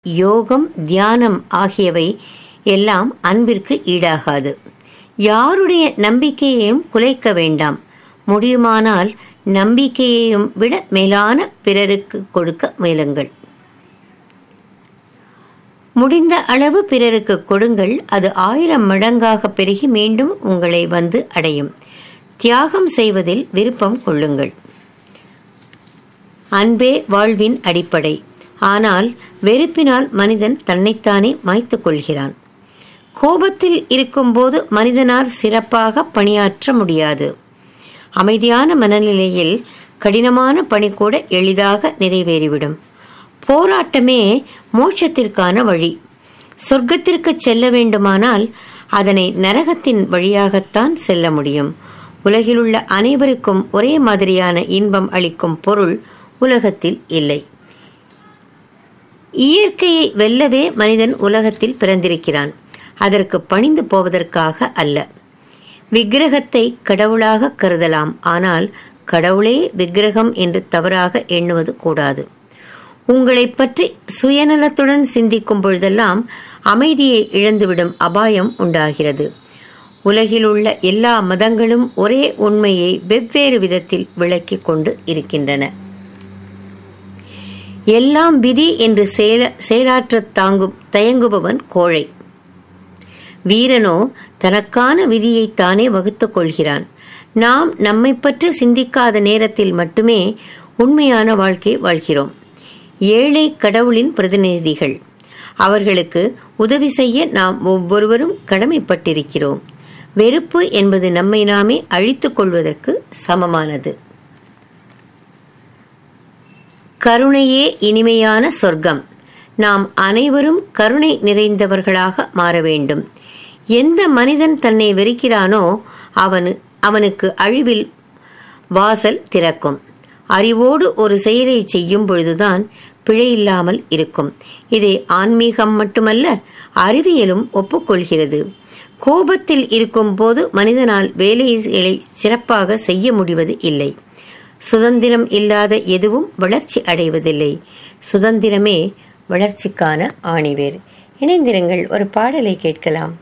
யோகம் தியானம் ஆகியவை எல்லாம் அன்பிற்கு ஈடாகாது யாருடைய நம்பிக்கையையும் குலைக்க வேண்டாம் முடியுமானால் நம்பிக்கையையும் விட மேலான பிறருக்கு கொடுக்க முயலுங்கள் முடிந்த அளவு பிறருக்கு கொடுங்கள் அது ஆயிரம் மடங்காக பெருகி மீண்டும் உங்களை வந்து அடையும் தியாகம் செய்வதில் விருப்பம் கொள்ளுங்கள் அன்பே வாழ்வின் அடிப்படை ஆனால் வெறுப்பினால் மனிதன் தன்னைத்தானே மாய்த்துக் கொள்கிறான் கோபத்தில் இருக்கும்போது மனிதனால் சிறப்பாக பணியாற்ற முடியாது அமைதியான மனநிலையில் கடினமான பணி கூட எளிதாக நிறைவேறிவிடும் போராட்டமே மோட்சத்திற்கான வழி சொர்க்கத்திற்கு செல்ல வேண்டுமானால் அதனை நரகத்தின் வழியாகத்தான் செல்ல முடியும் உலகிலுள்ள அனைவருக்கும் ஒரே மாதிரியான இன்பம் அளிக்கும் பொருள் உலகத்தில் இல்லை இயற்கையை வெல்லவே மனிதன் உலகத்தில் பிறந்திருக்கிறான் அதற்கு பணிந்து போவதற்காக அல்ல விக்கிரகத்தை கடவுளாக கருதலாம் ஆனால் கடவுளே விக்கிரகம் என்று தவறாக எண்ணுவது கூடாது உங்களை பற்றி சுயநலத்துடன் சிந்திக்கும் பொழுதெல்லாம் அமைதியை இழந்துவிடும் அபாயம் உண்டாகிறது உலகில் உள்ள எல்லா மதங்களும் ஒரே உண்மையை வெவ்வேறு விதத்தில் விளக்கிக் கொண்டு இருக்கின்றன எல்லாம் விதி என்று செயல செயலாற்றத் தாங்கும் தயங்குபவன் கோழை வீரனோ தனக்கான விதியை தானே வகுத்துக் கொள்கிறான் நாம் நம்மை பற்றி சிந்திக்காத நேரத்தில் மட்டுமே உண்மையான வாழ்க்கை வாழ்கிறோம் ஏழை கடவுளின் பிரதிநிதிகள் அவர்களுக்கு உதவி செய்ய நாம் ஒவ்வொருவரும் கடமைப்பட்டிருக்கிறோம் வெறுப்பு என்பது நம்மை நாமே அழித்துக் கொள்வதற்கு சமமானது கருணையே இனிமையான சொர்க்கம் நாம் அனைவரும் கருணை நிறைந்தவர்களாக மாற வேண்டும் எந்த மனிதன் தன்னை வெறுக்கிறானோ அவனு அவனுக்கு அழிவில் வாசல் திறக்கும் அறிவோடு ஒரு செயலை செய்யும் பொழுதுதான் பிழையில்லாமல் இருக்கும் இதை ஆன்மீகம் மட்டுமல்ல அறிவியலும் ஒப்புக்கொள்கிறது கோபத்தில் இருக்கும் போது மனிதனால் வேலைகளை சிறப்பாக செய்ய முடிவது இல்லை சுதந்திரம் இல்லாத எதுவும் வளர்ச்சி அடைவதில்லை சுதந்திரமே வளர்ச்சிக்கான ஆணிவேர் இணைந்திருங்கள் ஒரு பாடலை கேட்கலாம்